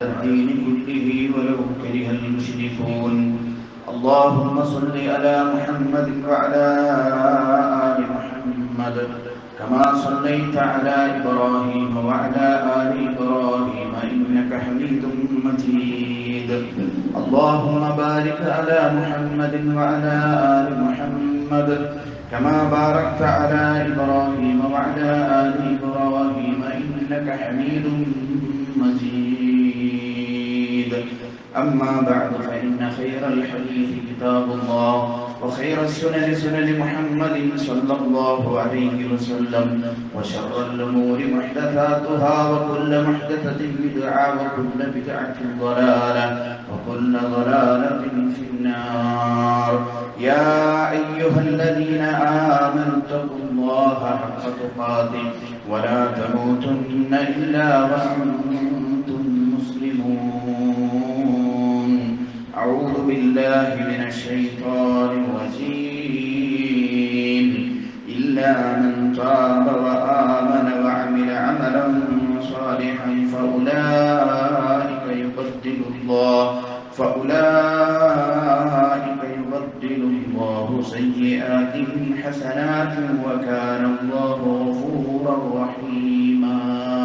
الدين كله ولو كره المشركون اللهم صل على محمد وعلى آل محمد كما صليت على إبراهيم وعلى آل إبراهيم إنك حميد مجيد اللهم بارك على محمد وعلى آل محمد كما باركت على إبراهيم وعلى آل إبراهيم إنك حميد مجيد أما بعد فإن خير الحديث كتاب الله وخير السنن سنن محمد صلى الله عليه وسلم وشر الأمور محدثاتها وكل محدثة بدعة وكل بدعة ضلالة وكل ضلالة في النار يا أيها الذين آمنوا اتقوا الله حق تقاته ولا تموتن إلا وأنتم مسلمون أعوذ بالله من الشيطان الرجيم إلا من تاب وآمن وعمل عملا صالحا فأولئك يبدل الله فأولئك يبدل الله سيئاتهم حسنات وكان الله غفورا رحيما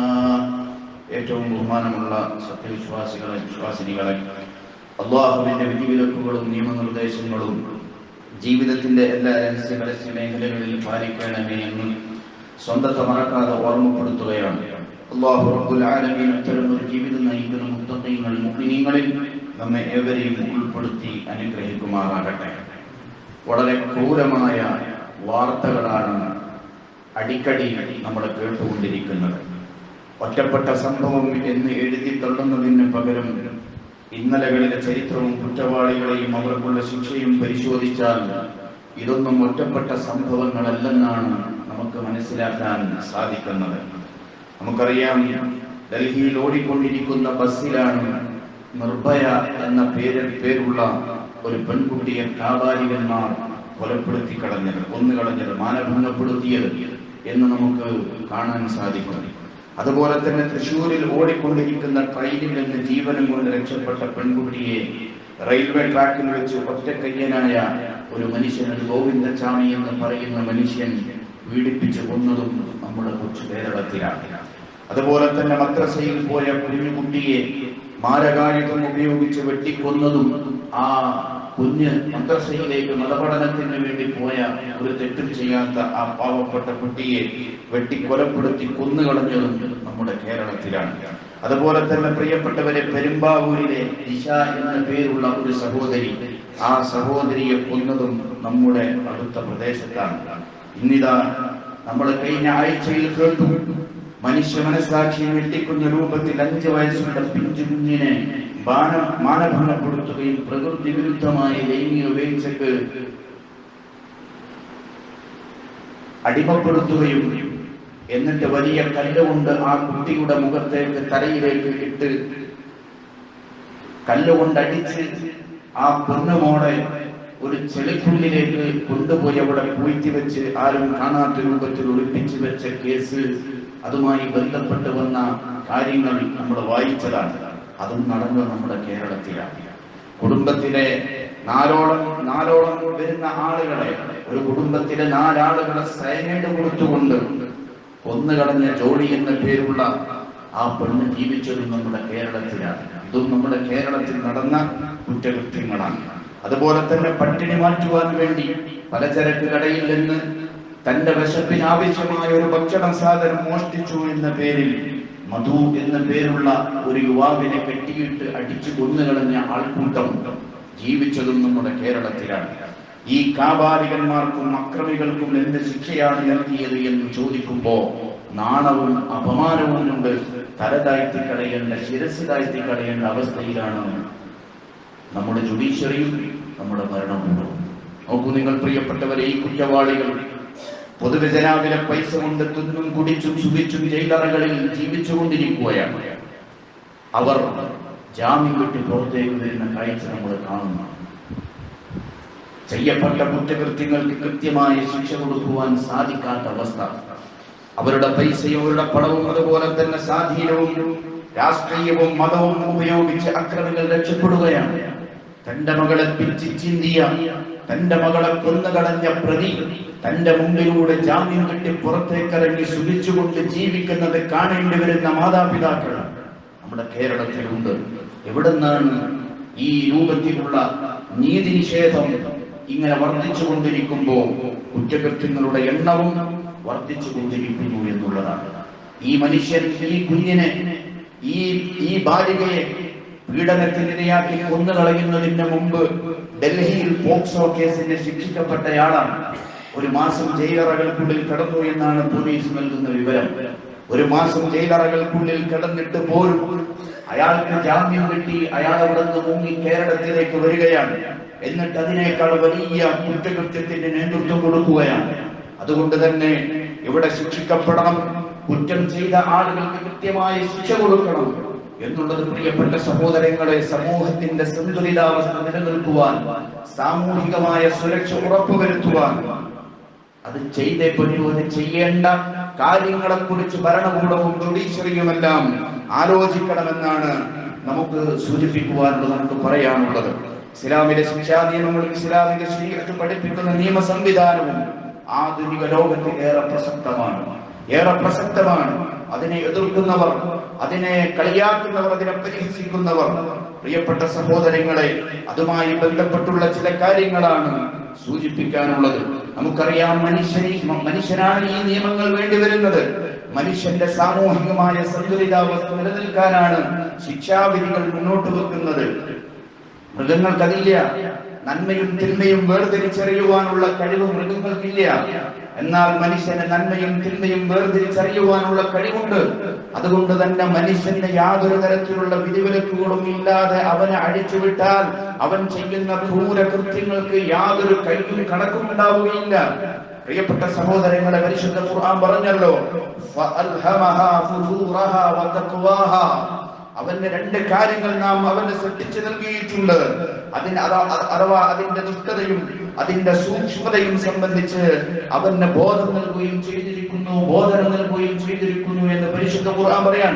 ഏറ്റവും ബഹുമാനമുള്ള സത്യവിശ്വാസികളെ വിശ്വാസിനികളെ അള്ളാഹുവിന്റെ വിധിവിലക്കുകളും നിയമനിർദ്ദേശങ്ങളും ജീവിതത്തിന്റെ എല്ലാ രഹസ്യ പരസ്യ മേഖലകളിൽ പാലിക്കണമേ എന്ന് സ്വന്തത്തെ മറക്കാതെ ഓർമ്മപ്പെടുത്തുകയാണ് അള്ളാഹു റബ്ബുൽ ആലമീൻ അത്തരം ഒരു ജീവിതം നയിക്കുന്ന മുത്തഖീങ്ങൾ മുഅ്മിനീങ്ങളിൽ നമ്മെ ഏവരെയും ഉൾപ്പെടുത്തി അനുഗ്രഹിക്കുമാറാകട്ടെ വളരെ ക്രൂരമായ വാർത്തകളാണ് അടിക്കടി നമ്മൾ കേട്ടുകൊണ്ടിരിക്കുന്നത് ഒറ്റപ്പെട്ട സംഭവം എന്ന് എഴുതി തള്ളുന്നതിന് പകരം ഇന്നലകളിലെ ചരിത്രവും കുറ്റവാളികളെയും അവർക്കുള്ള ശിക്ഷയും പരിശോധിച്ചാൽ ഇതൊന്നും ഒറ്റപ്പെട്ട സംഭവങ്ങളല്ലെന്നാണ് നമുക്ക് മനസ്സിലാക്കാൻ സാധിക്കുന്നത് നമുക്കറിയാം ഡൽഹിയിൽ ഓടിക്കൊണ്ടിരിക്കുന്ന ബസ്സിലാണ് നിർഭയ എന്ന പേര് പേരുള്ള ഒരു പെൺകുട്ടിയെ കാബാലികന്മാർ കൊലപ്പെടുത്തി കളഞ്ഞത് കൊന്നുകളഞ്ഞത് മാനഭംഗപ്പെടുത്തിയത് എന്ന് നമുക്ക് കാണാൻ സാധിക്കും അതുപോലെ തന്നെ തൃശൂരിൽ ഓടിക്കൊണ്ടിരിക്കുന്ന ട്രെയിനിൽ നിന്ന് ജീവനം കൊണ്ട് രക്ഷപ്പെട്ട പെൺകുട്ടിയെ റെയിൽവേ ട്രാക്കിൽ വെച്ച് ഒറ്റക്കയ്യനായ ഒരു മനുഷ്യൻ ഒരു ഗോവിന്ദസ്വാമി എന്ന് പറയുന്ന മനുഷ്യൻ പീഡിപ്പിച്ചു കൊന്നതും നമ്മുടെ കൊച്ചു കേരളത്തിലാണ് അതുപോലെ തന്നെ മദ്രസയിൽ പോയ കുഞ്ഞുകുട്ടിയെ മാരകായുധം ഉപയോഗിച്ച് വെട്ടിക്കൊന്നതും ആ കുഞ്ഞ് മദ്രസയിലേക്ക് മതപഠനത്തിന് വേണ്ടി പോയ ഒരു തെറ്റും ചെയ്യാത്ത ആ പാവപ്പെട്ട കുട്ടിയെ വെട്ടിക്കൊലപ്പെടുത്തി കൊന്നുകളഞ്ഞതും നമ്മുടെ കേരളത്തിലാണ് അതുപോലെ തന്നെ പ്രിയപ്പെട്ടവരെ പെരുമ്പാവൂരിലെ ദിശ എന്ന പേരുള്ള ഒരു സഹോദരി ആ സഹോദരിയെ കൊന്നതും നമ്മുടെ അടുത്ത പ്രദേശത്താണ് ഇന്നിതാ നമ്മൾ കഴിഞ്ഞ ആഴ്ചയിൽ കേട്ടു മനുഷ്യ മനസാക്ഷിയെ വെട്ടിക്കുന്ന രൂപത്തിൽ അഞ്ച് വയസ്സുള്ള പിഞ്ചു കുഞ്ഞിനെ ബാന മാനഭംഗപ്പെടുത്തുകയും പ്രകൃതി വിരുദ്ധമായ ലൈംഗിക വീഴ്ചക്ക് അടിമപ്പെടുത്തുകയും എന്നിട്ട് വലിയ കല്ലുകൊണ്ട് ആ കുട്ടിയുടെ മുഖത്തേക്ക് തലയിലേക്ക് ഇട്ട് കല്ലുകൊണ്ട് അടിച്ച് ആ പൊന്നുമോടെ ഒരു ചെളിക്കുള്ളിലേക്ക് കൊണ്ടുപോയി അവിടെ പൂഴ്ത്തി വെച്ച് ആരും കാണാത്ത രൂപത്തിൽ ഒളിപ്പിച്ചു വെച്ച കേസ് അതുമായി ബന്ധപ്പെട്ട് വന്ന കാര്യങ്ങൾ നമ്മൾ വായിച്ചതാണ് അതും നടന്നത് നമ്മുടെ കേരളത്തിലാണ് കുടുംബത്തിലെ നാലോളം നാലോളം വരുന്ന ആളുകളെ ഒരു കുടുംബത്തിലെ നാലാളുകളെ സൈനൈഡ് കൊടുത്തുകൊണ്ട് കൊന്നുകളഞ്ഞ ജോഡി എന്ന പേരുള്ള ആ പെണ്ണ് ജീവിച്ചതും നമ്മുടെ കേരളത്തിലാണ് ഇതും നമ്മുടെ കേരളത്തിൽ നടന്ന കുറ്റകൃത്യങ്ങളാണ് അതുപോലെ തന്നെ പട്ടിണി മാറ്റുവാൻ വേണ്ടി പലചരക്ക് കടയിൽ നിന്ന് തന്റെ വിശപ്പിന് ആവശ്യമായ ഒരു ഭക്ഷണ സാധനം മോഷ്ടിച്ചു എന്ന പേരിൽ മധു എന്ന പേരുള്ള ഒരു യുവാവിനെ കെട്ടിയിട്ട് അടിച്ചു കൊന്നുകളഞ്ഞ ആൾക്കൂട്ടം ജീവിച്ചതും നമ്മുടെ കേരളത്തിലാണ് ഈ കാബാലികന്മാർക്കും അക്രമികൾക്കും എന്ത് ശിക്ഷയാണ് നൽകിയത് എന്ന് ചോദിക്കുമ്പോ നാണവും അപമാനവും കൊണ്ട് തല താഴ്ത്തി കളയേണ്ട ശിരസ് താഴ്ത്തി കളയേണ്ട അവസ്ഥയിലാണ് നമ്മുടെ ജുഡീഷ്യറിയും നമ്മുടെ ഭരണകൂടവും നോക്കൂ നിങ്ങൾ പ്രിയപ്പെട്ടവരെ ഈ കുറ്റവാളികൾ പൊതുജനാവിലെ പൈസ കൊണ്ട് തിന്നും കുടിച്ചും സുഖിച്ചും ജയിലറകളിൽ ജീവിച്ചുകൊണ്ടിരിക്കുകയാണ് അവർ ജാമ്യം വിട്ട് പുറത്തേക്ക് വരുന്ന കാഴ്ച നമ്മൾ കാണുന്നു ചെയ്യപ്പെട്ട കുറ്റകൃത്യങ്ങൾക്ക് കൃത്യമായ ശിക്ഷ കൊടുക്കുവാൻ സാധിക്കാത്ത അവസ്ഥ അവരുടെ പൈസയും അവരുടെ പണവും അതുപോലെ തന്നെ സ്വാധീനവും രാഷ്ട്രീയവും മതവും ഉപയോഗിച്ച് അക്രമികൾ രക്ഷപ്പെടുകയാണ് തന്റെ മകളെ പിച്ചി ചിന്തിയ തന്റെ മകളെ കൊന്നുകളഞ്ഞ പ്രതി തന്റെ മുമ്പിലൂടെ ജാമ്യം കിട്ടി പുറത്തേക്കിറങ്ങി സുഖിച്ചുകൊണ്ട് ജീവിക്കുന്നത് കാണേണ്ടി വരുന്ന മാതാപിതാക്കൾ നമ്മുടെ കേരളത്തിലുണ്ട് എവിടുന്നാണ് ഈ രൂപത്തിലുള്ള നീതി നിഷേധം ഇങ്ങനെ വർദ്ധിച്ചു കൊണ്ടിരിക്കുമ്പോൾ കുറ്റകൃത്യങ്ങളുടെ എണ്ണവും വർദ്ധിച്ചു കൊണ്ടിരിക്കുന്നു എന്നുള്ളതാണ് ഈ മനുഷ്യൻ ഈ കുഞ്ഞിനെ ഈ ഈ ബാലികയെ പീഡനത്തിനിരയാക്കി കൊന്നുകളയുന്നതിന് മുമ്പ് ഡൽഹിയിൽ പോക്സോ കേസിന് ശിക്ഷിക്കപ്പെട്ടയാളാണ് ഒരു മാസം ജയിലറകൾക്കുള്ളിൽ കിടന്നു എന്നാണ് പോലീസ് നൽകുന്ന വിവരം ഒരു മാസം ജയിലറകൾക്കുള്ളിൽ കിടന്നിട്ട് പോലും അയാൾക്ക് ജാമ്യം കിട്ടി അയാൾ അവിടെ നിന്ന് മുങ്ങി കേരളത്തിലേക്ക് വരികയാണ് എന്നിട്ട് അതിനേക്കാൾ വലിയ കുറ്റകൃത്യത്തിന് നേതൃത്വം കൊടുക്കുകയാണ് അതുകൊണ്ട് തന്നെ ഇവിടെ ശിക്ഷിക്കപ്പെടണം കുറ്റം ചെയ്ത ആളുകൾക്ക് കൃത്യമായ ശിക്ഷ കൊടുക്കണം എന്നുള്ളത് പ്രിയപ്പെട്ട സഹോദരങ്ങളെ സമൂഹത്തിന്റെ സന്തുലിതാവസ്ഥ നിലനിൽക്കുവാൻ സാമൂഹികമായ സുരക്ഷ ഉറപ്പുവരുത്തുവാൻ അത് ചെയ്തേ പറ്റൂ അത് ചെയ്യേണ്ട കാര്യങ്ങളെ കുറിച്ച് ഭരണകൂടവും ജുഡീഷ്യറിയുമെല്ലാം ആലോചിക്കണമെന്നാണ് നമുക്ക് സൂചിപ്പിക്കുവാനുള്ളത് നമുക്ക് പറയാനുള്ളത് ഇസ്ലാമിലെ ശിക്ഷാ നിയമങ്ങളും ഇസ്ലാമിക ശരീരത്തിൽ പഠിപ്പിക്കുന്ന നിയമ സംവിധാനവും ആധുനിക ലോകത്തിൽ ഏറെ പ്രസക്തമാണ് ഏറെ പ്രസക്തമാണ് അതിനെ എതിർക്കുന്നവർ അതിനെ കളിയാക്കുന്നവർ അതിനെ പരിഹസിക്കുന്നവർ പ്രിയപ്പെട്ട സഹോദരങ്ങളെ അതുമായി ബന്ധപ്പെട്ടുള്ള ചില കാര്യങ്ങളാണ് സൂചിപ്പിക്കാനുള്ളത് നമുക്കറിയാം മനുഷ്യനെ മനുഷ്യനാണ് ഈ നിയമങ്ങൾ വേണ്ടി വരുന്നത് മനുഷ്യന്റെ സാമൂഹികമായ സന്തുലിതാവസ്ഥ നിലനിൽക്കാനാണ് ശിക്ഷാവിധികൾ മുന്നോട്ട് വെക്കുന്നത് മൃഗങ്ങൾക്കതില്ല നന്മയും തിന്മയും വേർതിരിച്ചറിയുവാനുള്ള കഴിവ് മൃഗങ്ങൾക്കില്ല എന്നാൽ മനുഷ്യന് നന്മയും തിന്മയും വേർതിരിച്ചറിയുവാനുള്ള കഴിവുണ്ട് അതുകൊണ്ട് തന്നെ മനുഷ്യന്റെ യാതൊരു തരത്തിലുള്ള വിധിവിലക്കുകളും ഇല്ലാതെ അവനെ അഴിച്ചുവിട്ടാൽ അവൻ ചെയ്യുന്ന ക്രൂര കൃത്യങ്ങൾക്ക് യാതൊരു കഴിവും കണക്കും ഉണ്ടാവുകയില്ല പ്രിയപ്പെട്ട സഹോദരങ്ങളെ പരിശുദ്ധ ഖുർആൻ പറഞ്ഞല്ലോ ഫഅൽഹമഹാ ഫുജൂറഹാ വതഖ്വാഹാ അവന്റെ രണ്ട് കാര്യങ്ങൾ നാം അവന് സൃഷ്ടിച്ചു നൽകിയിട്ടുണ്ട് അതിന് അഥ- അഥവാ അതിന്റെ ദുഷ്ടതയും അതിന്റെ സൂക്ഷ്മതയും സംബന്ധിച്ച് അവന് ബോധം നൽകുകയും ചെയ്തിരിക്കുന്നു ബോധനം നൽകുകയും ചെയ്തിരിക്കുന്നു എന്ന് പരിശുദ്ധ ഖുർആൻ പറയാൻ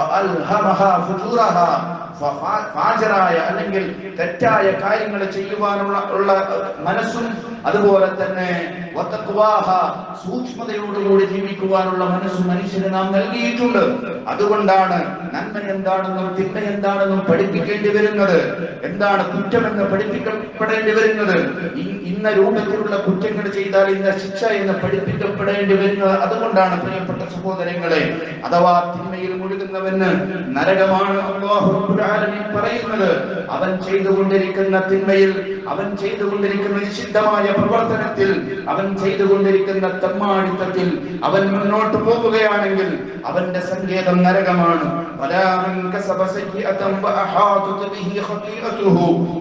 ഫഅൽഹമഹാ ഫുജൂറഹാ ഫ- ഫാ- ഫാജറായ അല്ലെങ്കിൽ തെറ്റായ കാര്യങ്ങൾ ചെയ്യുവാനുള്ള ഉള്ള മനസ്സും അതുപോലെ തന്നെ വതഖ്വാഹ, സൂക്ഷ്മതയോടുകൂടി ജീവിക്കുവാനുള്ള മനസ്സ് മനുഷ്യന് നാം നൽകിയിട്ടുണ്ട് അതുകൊണ്ടാണ് നന്മ എന്താണെന്നും തിന്മ എന്താണെന്നും പഠിപ്പിക്കേണ്ടി വരുന്നത് എന്താണ് കുറ്റമെന്ന് പഠിപ്പിക്കപ്പെടേണ്ടി വരുന്നത് ഇ- ഇന്ന രൂപത്തിലുള്ള കുറ്റങ്ങൾ ചെയ്താൽ ഇന്ന ശിക്ഷ എന്ന് പഠിപ്പിക്കപ്പെടേണ്ടി വരുന്നത് അതുകൊണ്ടാണ് പ്രിയപ്പെട്ട സഹോദരങ്ങളെ അഥവാ തിന്മയിൽ മുഴുകുന്നവന് നരകമാണ് അല്ലാഹു റബ്ബുൽ ആലമീൻ പറയുന്നത് അവൻ ചെയ്തുകൊണ്ടിരിക്കുന്ന തിന്മയിൽ അവൻ ചെയ്തുകൊണ്ടിരിക്കുന്ന നിഷിദ്ധമായ പ്രവർത്തനത്തിൽ അവൻ ചെയ്തുകൊണ്ടിരിക്കുന്ന തെമ്മാടിത്തത്തിൽ അവൻ മുന്നോട്ട് പോവുകയാണെങ്കിൽ അവന്റെ സങ്കേതം നരകമാണ് ولا من كسب سيئة وأحاطت به خطيئته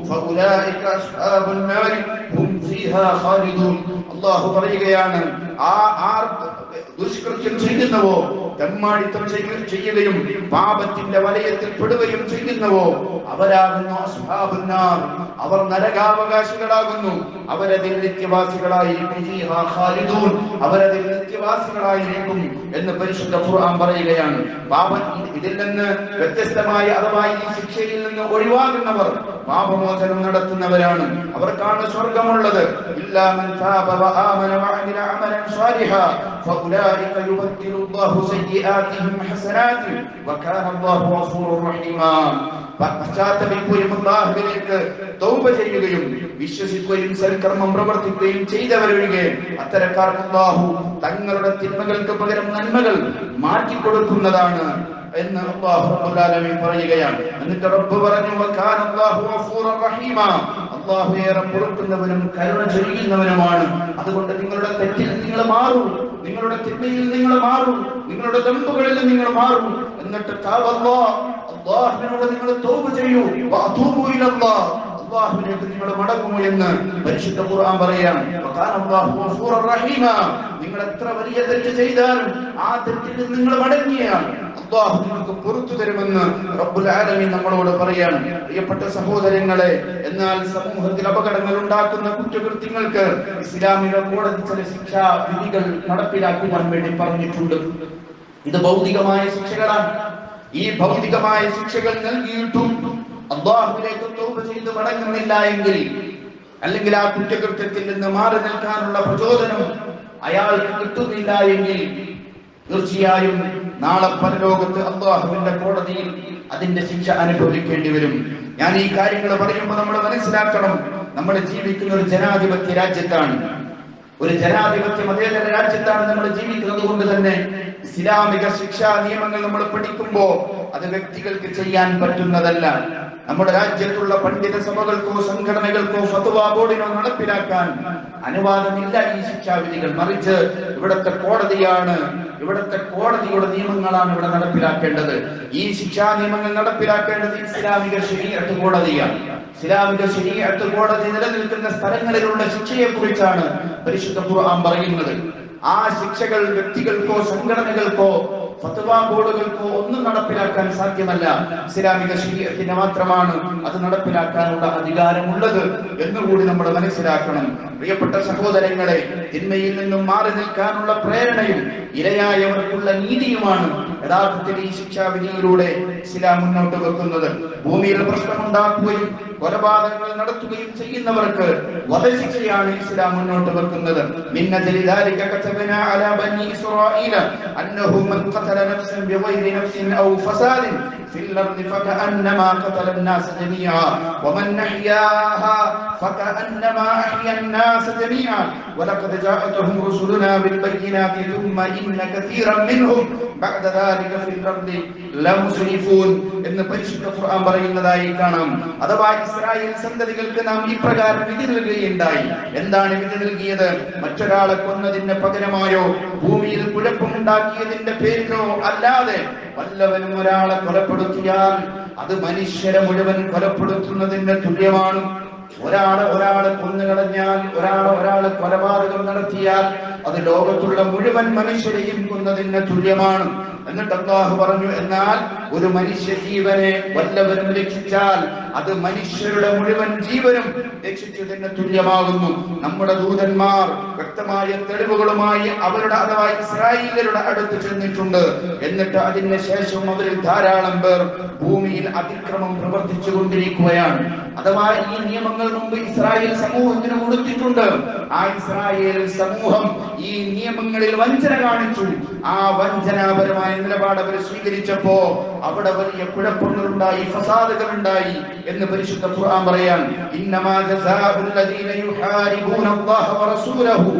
فأولئك أصحاب النار هم فيها خالدون الله പറയുകയാണ് ആ ആർ ദുഷ്കൃത്യം ചെയ്യുന്നവോ തെമ്മാടിത്തം ചെയ്യ- ചെയ്യുകയും പാപത്തിന്റെ വലയത്തിൽ പെടുകയും ചെയ്യുന്നവോ അവരാകുന്നു അസ്ഹാബുന്നാർ അവർ നരകാവകാശികളാകുന്നു അവരതിൽ നിത്യവാസികളായിരിക്കും ഫീഹാ ഖാലിദൂൻ അവരതിൽ നിത്യവാസികളായിരിക്കും എന്ന് പരിശുദ്ധ ഖുർആൻ പറയുകയാണ് പാപം ഇ- ഇതിൽ നിന്ന് വ്യത്യസ്തമായ അഥവാ ഈ ശിക്ഷയിൽ നിന്ന് ഒഴിവാകുന്നവർ പാപമോചനം നടത്തുന്നവരാണ് അവർക്കാണ് സ്വർഗമുള്ളത് ഇല്ലാ മൻ താബ വആമന വഅമില അമലൻ സ്വാലിഹാ ഫഉലൈക യുബദ്ദിലു അല്ലാഹു സയ്യിആതിഹിം ഹസനാത് വകാന അല്ലാഹു ഗഫൂറുർ റഹീമാ പശ്ചാത്തപിക്കുകയും അല്ലാഹുവിലേക്ക് തൗബ ചെയ്യുകയും വിശ്വസിക്കുകയും സൽക്കർമ്മം പ്രവർത്തിക്കുകയും ചെയ്തവരൊഴികെ അത്തരക്കാർക്ക് അല്ലാഹു തങ്ങളുടെ തിന്മകൾക്ക് പകരം നന്മകൾ മാറ്റിക്കൊടുക്കുന്നതാണ് എന്ന് അല്ലാഹു റബ്ബുൽ ആലമീൻ പറയുകയാണ് എന്നിട്ട് റബ്ബ് പറഞ്ഞു വകാന അല്ലാഹു ഗഫൂറർ റഹീമ അല്ലാഹു ഏറെ പൊറുക്കുന്നവനും കരുണ ചൊരിയുന്നവനുമാണ് അതുകൊണ്ട് നിങ്ങളുടെ തെറ്റിൽ നിങ്ങൾ മാറൂ നിങ്ങളുടെ തിന്മയിൽ നിങ്ങൾ മാറൂ നിങ്ങളുടെ ദമ്പുകളിൽ നിങ്ങൾ മാറൂ എന്നിട്ട് താവല്ലാ അല്ലാഹുവിനോട് നിങ്ങൾ തൗബ ചെയ്യൂ വഅതൂബു ഇലല്ലാഹ് അള്ളാഹുവിലേക്ക് നിങ്ങൾ മടങ്ങുമോ എന്ന് പരിശുദ്ധ ഖുർആൻ പറയാണ് വകാന അല്ലാഹു ഗഫൂറർ റഹീമ നിങ്ങൾ എത്ര വലിയ തെറ്റ് ചെയ്താലും ആ തെറ്റിൽ നിന്ന് നിങ്ങൾ മടങ്ങിയാൽ അള്ളാഹു നിങ്ങൾക്ക് പുറത്തു തരുമെന്ന് റബ്ബുൽ ആലമീൻ നമ്മളോട് പറയാണ് പ്രിയപ്പെട്ട സഹോദരങ്ങളെ എന്നാൽ സമൂഹത്തിൽ അപകടങ്ങൾ ഉണ്ടാക്കുന്ന കുറ്റകൃത്യങ്ങൾക്ക് ഇസ്ലാമിക കോടതി ചില ശിക്ഷാ വിധികൾ നടപ്പിലാക്കുവാൻ വേണ്ടി പറഞ്ഞിട്ടുണ്ട് ഇത് ഭൗതികമായ ശിക്ഷകളാണ് ഈ ഭൗതികമായ ശിക്ഷകൾ നൽകിയിട്ടും അള്ളാഹുവിലേക്ക് തൗബ ചെയ്ത് മടങ്ങുന്നില്ല എങ്കിൽ അല്ലെങ്കിൽ ആ കുറ്റകൃത്യത്തിൽ നിന്ന് മാറി നിൽക്കാനുള്ള പ്രചോദനം അയാൾക്ക് കിട്ടുന്നില്ല എങ്കിൽ തീർച്ചയായും നാളെ പരലോകത്ത് അള്ളാഹുവിന്റെ കോടതിയിൽ അതിന്റെ ശിക്ഷ അനുഭവിക്കേണ്ടി വരും ഞാൻ ഈ കാര്യങ്ങൾ പറയുമ്പോൾ നമ്മൾ മനസ്സിലാക്കണം നമ്മൾ ജീവിക്കുന്ന ഒരു ജനാധിപത്യ രാജ്യത്താണ് ഒരു ജനാധിപത്യ മതേതര രാജ്യത്താണ് നമ്മൾ ജീവിക്കുന്നത് കൊണ്ട് തന്നെ ഇസ്ലാമിക ശിക്ഷാ നിയമങ്ങൾ നമ്മൾ പഠിക്കുമ്പോ അത് വ്യക്തികൾക്ക് ചെയ്യാൻ പറ്റുന്നതല്ല നമ്മുടെ രാജ്യത്തുള്ള പണ്ഡിത സഭകൾക്കോ സംഘടനകൾക്കോ ഫത്വ ബോർഡിനോ നടപ്പിലാക്കാൻ അനുവാദമില്ല ഈ ശിക്ഷാവിധികൾ മറിച്ച് ഇവിടത്തെ കോടതിയാണ് ഇവിടത്തെ കോടതിയുടെ നിയമങ്ങളാണ് ഇവിടെ നടപ്പിലാക്കേണ്ടത് ഈ ശിക്ഷാ നിയമങ്ങൾ നടപ്പിലാക്കേണ്ടത് ഇസ്ലാമിക ശരീരത്ത് കോടതിയാണ് ഇസ്ലാമിക ശരീരത്ത് കോടതി നിലനിൽക്കുന്ന സ്ഥലങ്ങളിലുള്ള ശിക്ഷയെ കുറിച്ചാണ് പരിശുദ്ധ ഖുർആൻ പറയുന്നത് ആ ശിക്ഷകൾ വ്യക്തികൾക്കോ സംഘടനകൾക്കോ ഫത്വ ബോർഡുകൾക്കോ ഒന്നും നടപ്പിലാക്കാൻ സാധ്യമല്ല ഇസ്ലാമിക ശരീരത്തിന് മാത്രമാണ് അത് നടപ്പിലാക്കാനുള്ള അധികാരമുള്ളത് എന്നുകൂടി നമ്മൾ മനസ്സിലാക്കണം പ്രിയപ്പെട്ട സഹോദരങ്ങളെ തിന്മയിൽ നിന്നും മാറി നിൽക്കാനുള്ള പ്രേരണയും ഇരയായവർക്കുള്ള നീതിയുമാണ് യഥാർത്ഥത്തിൽ ഈ ശിക്ഷാവിധിയിലൂടെ ഇസ്ലാം മുന്നോട്ട് വെക്കുന്നത് ഭൂമിയിൽ പ്രശ്നമുണ്ടാക്കുകയും കൊലപാതകങ്ങൾ നടത്തുകയും ചെയ്യുന്നവർക്ക് വധശിക്ഷയാണ് ഇസ്ലാം മുന്നോട്ട് വെക്കുന്നത് മിന്ന ذلك كتبنا على بني إسرائيل أنه من قتل نفسا بغير نفس أو فساد في الأرض فكأنما قتل الناس جميعا ومن أحياها فكأنما أحيا الناس جميعا ولقد جاءتهم رسلنا بالبينات ثم إن كثيرا منهم بعد ذلك في الأرض لمسرفون എന്ന് പരിശുദ്ധ ഖുർആൻ പറയുന്നതായി കാണാം അഥവാ ഇസ്രായേൽ സന്തതികൾക്ക് നാം ഇപ്രകാരം വിധി നൽകുകയുണ്ടായി എന്താണ് വിധി നൽകിയത് മറ്റൊരാളെ കൊന്നതിന് പകരമായോ ഭൂമിയിൽ കുഴപ്പമുണ്ടാക്കിയതിന്റെ പേരിലോ അല്ലാതെ വല്ലവനും ഒരാളെ കൊലപ്പെടുത്തിയാൽ അത് മനുഷ്യരെ മുഴുവൻ കൊലപ്പെടുത്തുന്നതിന് തുല്യമാണ് ഒരാളെ ഒരാളെ കൊന്നുകളഞ്ഞാൽ ഒരാളെ ഒരാളെ കൊലപാതകം നടത്തിയാൽ അത് ലോകത്തുള്ള മുഴുവൻ മനുഷ്യരെയും കൊന്നതിന് തുല്യമാണ് എന്നിട്ട് അള്ളാഹു പറഞ്ഞു എന്നാൽ ഒരു മനുഷ്യ ജീവനെ വല്ലവരും രക്ഷിച്ചാൽ അത് മനുഷ്യരുടെ മുഴുവൻ ജീവനും രക്ഷിച്ചതിന് തുല്യമാകുന്നു നമ്മുടെ ദൂതന്മാർ വ്യക്തമായ തെളിവുകളുമായി അവരുടെ അഥവാ ഇസ്രായേലരുടെ അടുത്ത് ചെന്നിട്ടുണ്ട് എന്നിട്ട് അതിന് ശേഷം അവരിൽ ധാരാളം പേർ ഭൂമിയിൽ അതിക്രമം പ്രവർത്തിച്ചു കൊണ്ടിരിക്കുകയാണ് അഥവാ ഈ നിയമങ്ങൾ മുമ്പ് ഇസ്രായേൽ സമൂഹത്തിന് കൊടുത്തിട്ടുണ്ട് ആ ഇസ്രായേൽ സമൂഹം ഈ നിയമങ്ങളിൽ വഞ്ചന കാണിച്ചു ആ വഞ്ചനാപരമായ നിലപാട് അവർ സ്വീകരിച്ചപ്പോ അവിടെ വലിയ കുഴപ്പങ്ങളുണ്ടായി ഫസാദുകൾ ഉണ്ടായി എന്ന് പരിശുദ്ധ ഖുർആൻ പറയാൻ ഇന്നമാ ജസാഉൽ ലദീന യുഹാരിബൂന അല്ലാഹ വറസൂലഹു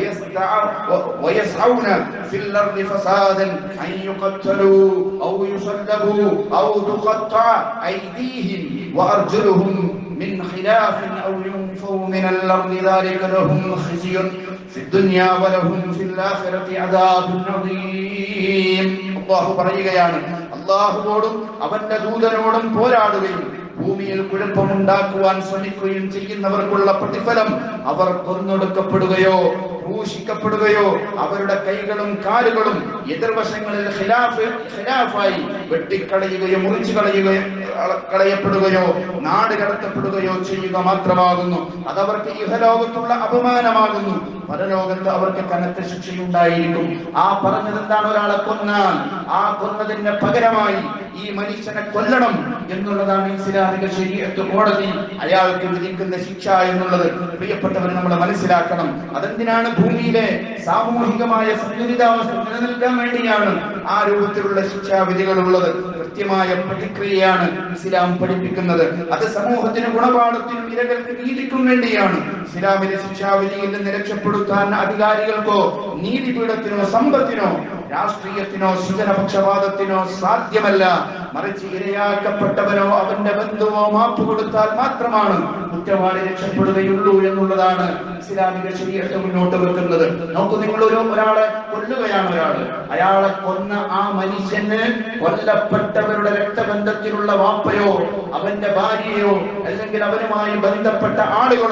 ويسعون في الأرض فسادا أن يقتلوا أو يصلبوا أو تقطع أيديهم وأرجلهم من خلاف أو ينفوا من الأرض ذلك لهم خزي في الدنيا ولهم في الآخرة عذاب عظيم الله പറയുകയാണ് അള്ളാഹുവോടും അവന്റെ ദൂതനോടും പോരാടുകയും ഭൂമിയിൽ കുഴപ്പമുണ്ടാക്കുവാൻ ശ്രമിക്കുകയും ചെയ്യുന്നവർക്കുള്ള പ്രതിഫലം അവർ കൊന്നൊടുക്കപ്പെടുകയോ ക്രൂശിക്കപ്പെടുകയോ അവരുടെ കൈകളും കാലുകളും എതിർവശങ്ങളിൽ ഖിലാഫ് ഖിലാഫായി വെട്ടിക്കളയുകയോ മുറിച്ചു കളയുകയോ കളയപ്പെടുകയോ നാട് കടത്തപ്പെടുകയോ ചെയ്യുക മാത്രമാകുന്നു അതവർക്ക് ഇഹലോകത്തുള്ള അപമാനമാകുന്നു പരലോകത്ത് അവർക്ക് കനത്ത ശിക്ഷയുണ്ടായിരിക്കും ആ പറഞ്ഞത് എന്താണ് ഒരാളെ കൊന്നാൽ ആ കൊന്നതിന് പകരമായി ഈ മനുഷ്യനെ കൊല്ലണം എന്നുള്ളതാണ് ഇസ്ലാമിക ശരീരത്ത് കോടതി അയാൾക്ക് വിധിക്കുന്ന ശിക്ഷ എന്നുള്ളത് പ്രിയപ്പെട്ടവർ നമ്മൾ മനസ്സിലാക്കണം അതെന്തിനാണ് ഭൂമിയിലെ സാമൂഹികമായ സന്തുലിതാവസ്ഥ നിലനിൽക്കാൻ വേണ്ടിയാണ് ആ രൂപത്തിലുള്ള ശിക്ഷാവിധികൾ ഉള്ളത് കൃത്യമായ പ്രതിക്രിയയാണ് ഇസ്ലാം പഠിപ്പിക്കുന്നത് അത് സമൂഹത്തിന് ഗുണപാഠത്തിനും ഇരകൾക്ക് നീതിക്കും വേണ്ടിയാണ് ഇസ്ലാമിലെ ശിക്ഷാവിധിയിൽ നിന്ന് രക്ഷപ്പെടുത്താൻ അധികാരികൾക്കോ നീതിപീഠത്തിനോ സമ്പത്തിനോ രാഷ്ട്രീയത്തിനോ സുജനപക്ഷപാതത്തിനോ സാധ്യമല്ല മറിച്ച് ഇരയാക്കപ്പെട്ടവനോ അവന്റെ ബന്ധുവോ മാപ്പ് കൊടുത്താൽ മാത്രമാണ് കുറ്റവാളി രക്ഷപ്പെടുകയുള്ളൂ എന്നുള്ളതാണ് ഇസ്ലാമിക ശരീരത്തെ മുന്നോട്ട് വെക്കുന്നത് നോക്കൂ നിങ്ങൾ ഒരു ഒരാളെ കൊല്ലുകയാണ് ഒരാള് അയാളെ കൊന്ന ആ മനുഷ്യന് കൊല്ലപ്പെട്ടവരുടെ രക്തബന്ധത്തിലുള്ള വാപ്പയോ അവന്റെ ഭാര്യയോ അല്ലെങ്കിൽ അവനുമായി ബന്ധപ്പെട്ട ആളുകളോ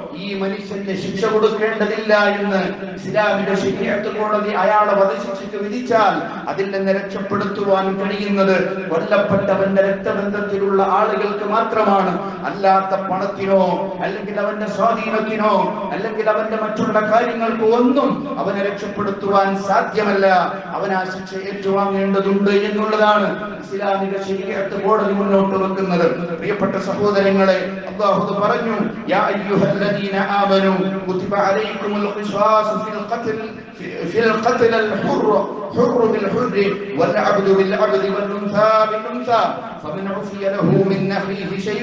ഈ മനുഷ്യന്റെ ശിക്ഷ കൊടുക്കേണ്ടതില്ല എന്ന് ഇസ്ലാമിന്റെ ശരിയാത്ത് കോടതി അയാളെ വധശിക്ഷയ്ക്ക് വിധിച്ചാൽ അതിൽ നിന്ന് രക്ഷപ്പെടുത്തുവാൻ കഴിയുന്നത് കൊല്ലപ്പെട്ടവന്റെ രക്തബന്ധത്തിലുള്ള ആളുകൾക്ക് മാത്രമാണ് അല്ലാത്ത പണത്തിനോ അല്ലെങ്കിൽ അവന്റെ സ്വാധീനത്തിനോ അല്ലെങ്കിൽ അവന്റെ മറ്റുള്ള കാര്യങ്ങൾക്കോ ഒന്നും അവനെ രക്ഷപ്പെടുത്തുവാൻ സാധ്യമല്ല അവൻ ആ ശിക്ഷ ഏറ്റുവാങ്ങേണ്ടതുണ്ട് എന്നുള്ളതാണ് ഇസ്ലാമിക ശരിയാത്ത് കോടതി മുന്നോട്ട് വെക്കുന്നത് പ്രിയപ്പെട്ട സഹോദരങ്ങളെ അള്ളാഹു പറഞ്ഞു യാ അയ്യുഹല്ലദീന ആമനു കുതിബ അലൈക്കുമുൽ ഖിസാസ് ഫിൽ ഖത്ൽ ഫിൽ ഖത്ൽ അൽ ഹുർ حر بالحر والعبد بالعبد والانثى بالانثى فمن عفي له من اخيه شيء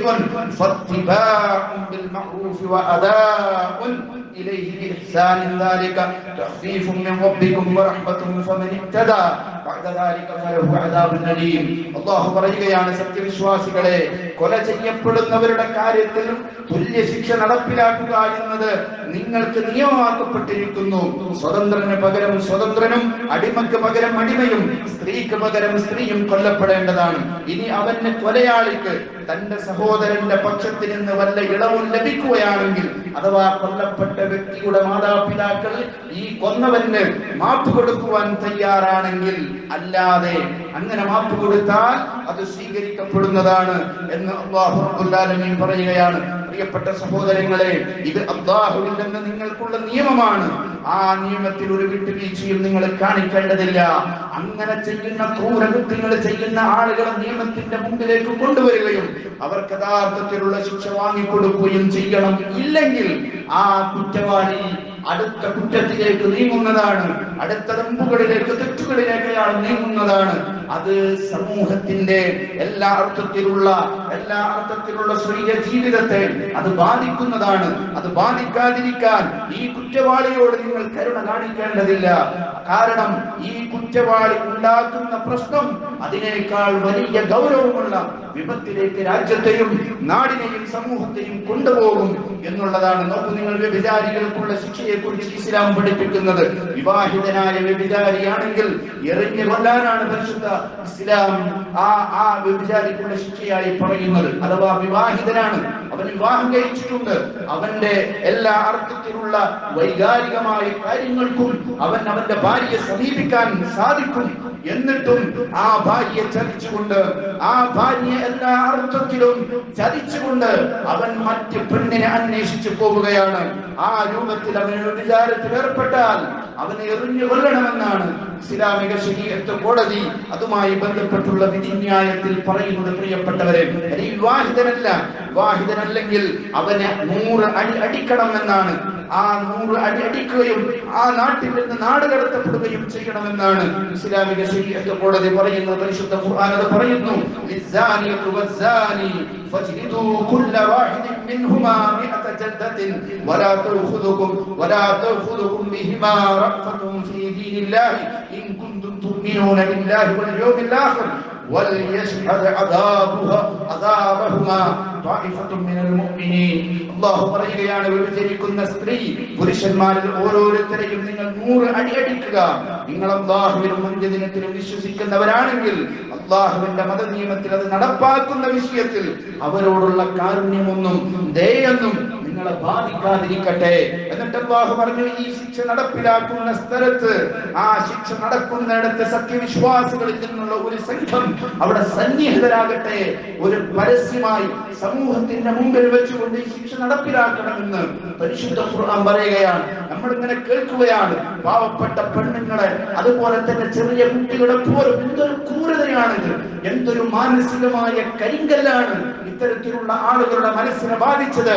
فاتباع بالمعروف واداء اليه باحسان ذلك تخفيف من ربكم ورحمه فمن اهتدى بعد ذلك فله عذاب أليم അള്ളാഹു പറയുകയാണ് സത്യവിശ്വാസികളെ കൊല ചെയ്യപ്പെടുന്നവരുടെ കാര്യത്തിൽ തുല്യ ശിക്ഷ നടപ്പിലാക്കുക എന്നത് നിങ്ങൾക്ക് നിയമമാക്കപ്പെട്ടിരിക്കുന്നു സ്വതന്ത്രന് പകരം സ്വതന്ത്രനും അടിമക്ക് പകരം അടിമയും സ്ത്രീക്ക് പകരം സ്ത്രീയും കൊല്ലപ്പെടേണ്ടതാണ് ഇനി അവന് കൊലയാളിക്ക് തന്റെ സഹോദരന്റെ പക്ഷത്തിൽ നിന്ന് വല്ല ഇളവും ലഭിക്കുകയാണെങ്കിൽ അഥവാ കൊല്ലപ്പെട്ട വ്യക്തിയുടെ മാതാപിതാക്കൾ ഈ കൊന്നവന് മാപ്പ് കൊടുക്കുവാൻ തയ്യാറാണെങ്കിൽ അല്ലാതെ അങ്ങനെ മാപ്പ് കൊടുത്താൽ അത് സ്വീകരിക്കപ്പെടുന്നതാണ് എന്ന് അള്ളാഹു റബ്ബുൽ ആലമീൻ പറയുകയാണ് പ്രിയപ്പെട്ട സഹോദരങ്ങളെ ഇത് അള്ളാഹുവിൽ നിന്ന് നിങ്ങൾക്കുള്ള നിയമമാണ് ആ നിയമത്തിൽ ഒരു വിട്ടുവീഴ്ചയും നിങ്ങൾ കാണിക്കേണ്ടതില്ല അങ്ങനെ ചെയ്യുന്ന ക്രൂരകൃത്യങ്ങൾ ചെയ്യുന്ന ആളുകളെ നിയമത്തിന്റെ മുമ്പിലേക്ക് കൊണ്ടുവരികയും അവർക്ക് യഥാർത്ഥത്തിലുള്ള ശിക്ഷ വാങ്ങിക്കൊടുക്കുകയും ചെയ്യണം ഇല്ലെങ്കിൽ ആ കുറ്റവാളി അടുത്ത കുറ്റത്തിലേക്ക് നീങ്ങുന്നതാണ് അടുത്ത റമ്പുകളിലേക്ക് തെറ്റുകളിലേക്ക് അയാൾ നീങ്ങുന്നതാണ് അത് സമൂഹത്തിന്റെ എല്ലാ അർത്ഥത്തിലുള്ള എല്ലാ അർത്ഥത്തിലുള്ള സ്വൈര ജീവിതത്തെ അത് ബാധിക്കുന്നതാണ് അത് ബാധിക്കാതിരിക്കാൻ ഈ കുറ്റവാളിയോട് നിങ്ങൾ കരുണ കാണിക്കേണ്ടതില്ല കാരണം ഈ കുറ്റവാളി ഉണ്ടാക്കുന്ന പ്രശ്നം അതിനേക്കാൾ വലിയ ഗൗരവമുള്ള വിപത്തിലേക്ക് രാജ്യത്തെയും നാടിനെയും സമൂഹത്തെയും കൊണ്ടുപോകും എന്നുള്ളതാണ് നോക്കൂ നിങ്ങൾ വ്യഭിചാരികൾക്കുള്ള ശിക്ഷയെ കുറിച്ച് ഇസ്ലാം പഠിപ്പിക്കുന്നത് വിവാഹിതനായ വ്യഭിചാരിയാണെങ്കിൽ എറിഞ്ഞു കൊല്ലാനാണ് പരിശുദ്ധ ഇസ്ലാം ആ ആ വ്യഭിചാരിക്കുള്ള ശിക്ഷയായി പറയുന്നത് അഥവാ വിവാഹിതനാണ് അവൻ വിവാഹം കഴിച്ചിട്ടുണ്ട് അവന്റെ എല്ലാ അർത്ഥത്തിലുള്ള വൈകാരികമായ കാര്യങ്ങൾക്കും അവൻ അവന്റെ ഭാര്യയെ സമീപിക്കാൻ സാധിക്കും എന്നിട്ടും ആ ഭാര്യയെ ചതിച്ചുകൊണ്ട് ആ ഭാര്യയെ എല്ലാ അർത്ഥത്തിലും ചതിച്ചുകൊണ്ട് അവൻ മറ്റ് പെണ്ണിനെ അന്വേഷിച്ചു പോവുകയാണ് ആ രൂപത്തിൽ അവന് വിചാരത്തിൽ ഏർപ്പെട്ടാൽ അവനെ എറിഞ്ഞു കൊല്ലണമെന്നാണ് ഇസ്ലാമിക ശരീരത്തെ കോടതി അതുമായി ബന്ധപ്പെട്ടുള്ള വിധിന്യായത്തിൽ പറയുന്നത് പ്രിയപ്പെട്ടവരെ ഈ വിവാഹിതനല്ല വിവാഹിതനല്ലെങ്കിൽ അവനെ നൂറ് അടി അടിക്കണം എന്നാണ് ആ നൂറ് അടി അടിക്കുകയും ആ നാട്ടിൽ നിന്ന് നാട് കടത്തപ്പെടുകയും ചെയ്യണമെന്നാണ് ഇസ്ലാമിക ശരീരത്തെ കോടതി പറയുന്നത് പരിശുദ്ധ ഖുർആൻ അത് പറയുന്നു ലിസ്സാനിയത്തു വസ്സാനി ഫജ്ലിദൂ കുല്ല വാഹിദിൻ മിൻഹുമാ മിഅത ജൽദത്തിൻ വലാ തഅഖുദുകും വലാ തഅഖുദുകും ബിഹിമാ റഅഫത്തും ഫീ ദീനില്ലാഹി ഇൻ കുൻതും തുഅ്മിനൂന ബില്ലാഹി വൽ യൗമിൽ ആഖിർ وليشهد عذابها عذابهما طائفة من المؤمنين അള്ളാഹു പറയുകയാണ് വ്യഭിചരിക്കുന്ന സ്ത്രീ പുരുഷന്മാരിൽ ഓരോരുത്തരെയും നിങ്ങൾ നൂറ് അടി അടിക്കുക നിങ്ങൾ അള്ളാഹുവിനും മുൻദിനത്തിലും വിശ്വസിക്കുന്നവരാണെങ്കിൽ അള്ളാഹുവിന്റെ മതനിയമത്തിൽ അത് നടപ്പാക്കുന്ന വിഷയത്തിൽ അവരോടുള്ള കാരുണ്യമൊന്നും ദയൊന്നും നിങ്ങളെ ബാധിക്കാതിരിക്കട്ടെ എന്നിട്ട് അള്ളാഹു പറഞ്ഞു ഈ ശിക്ഷ നടപ്പിലാക്കുന്ന സ്ഥലത്ത് ആ ശിക്ഷ നടക്കുന്നിടത്ത് സത്യവിശ്വാസികളിൽ നിന്നുള്ള ഒരു സംഘം അവിടെ സന്നിഹിതരാകട്ടെ ഒരു പരസ്യമായി സമൂഹത്തിന്റെ മുമ്പിൽ വെച്ചുകൊണ്ട് ഈ ശിക്ഷ നടപ്പിലാക്കണമെന്ന് പരിശുദ്ധ ഖുർആൻ പറയുകയാണ് നമ്മൾ ഇങ്ങനെ കേൾക്കുകയാണ് പാവപ്പെട്ട പെണ്ണുങ്ങളെ അതുപോലെ തന്നെ ചെറിയ കുട്ടികളെ പോലും എന്തൊരു ക്രൂരതയാണിത് എന്തൊരു മാനസികമായ കരിങ്കല്ലാണ് ഇത്തരത്തിലുള്ള ആളുകളുടെ മനസ്സിനെ ബാധിച്ചത്